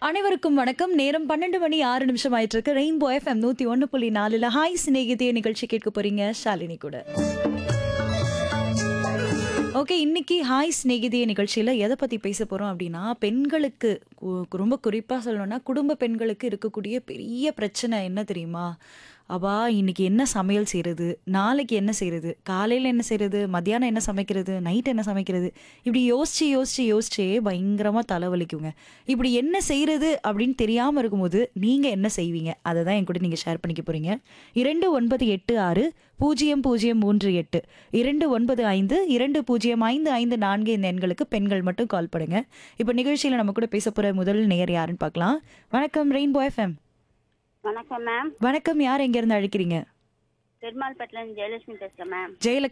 அனைவருக்கும் வணக்கம் நேரம் பன்னெண்டு மணி ஆறு நிமிஷம் ஆயிட்டு இருக்கு ரெயின்போ எஃப்எம் நூத்தி ஒன்னு புள்ளி நாலுல ஹாய் சிநேகிதே நிகழ்ச்சி கேட்க போறீங்க ஷாலினி கூட ஓகே இன்னைக்கு ஹாய் சிநேகிதிய நிகழ்ச்சியில் எதை பற்றி பேச போகிறோம் அப்படின்னா பெண்களுக்கு கு- ரொம்ப குறிப்பாக சொல்லணும்னா குடும்ப பெண்களுக்கு இருக்கக்கூடிய பெரிய பிரச்சனை என்ன தெரியுமா அவா இன்னைக்கு என்ன சமையல் செய்கிறது நாளைக்கு என்ன செய்கிறது காலையில் என்ன செய்கிறது மத்தியானம் என்ன சமைக்கிறது நைட் என்ன சமைக்கிறது இப்படி யோசிச்சு யோசிச்சு யோசிச்சே பயங்கரமாக தலைவலிக்குங்க இப்படி என்ன செய்கிறது அப்படின்னு தெரியாமல் இருக்கும்போது நீங்கள் என்ன செய்வீங்க அதை தான் என் கூட நீங்கள் ஷேர் பண்ணிக்க போகிறீங்க இரண்டு ஒன்பது எட்டு ஆறு பூஜ்ஜியம் பூஜ்ஜியம் மூன்று எட்டு இரண்டு ஒன்பது ஐந்து இரண்டு பூஜ்ஜியம் ஐந்து ஐந்து நான்கு இந்த எண்களுக்கு பெண்கள் மட்டும் கால் பண்ணுங்க இப்போ நிகழ்ச்சியில் நம்ம கூட பேச போகிற முதல் நேயர் யாருன்னு பார்க்கலாம் வணக்கம் ரெயின்போ எஃப்எம் வணக்கம் மேம் வணக்கம் யார் எங்கேருந்து அழைக்கிறீங்க பெருமாள்பட்டிலேருந்து ஜெயலட்சுமி பேசுகிறேன் மேம் ஜெயலட்சுமி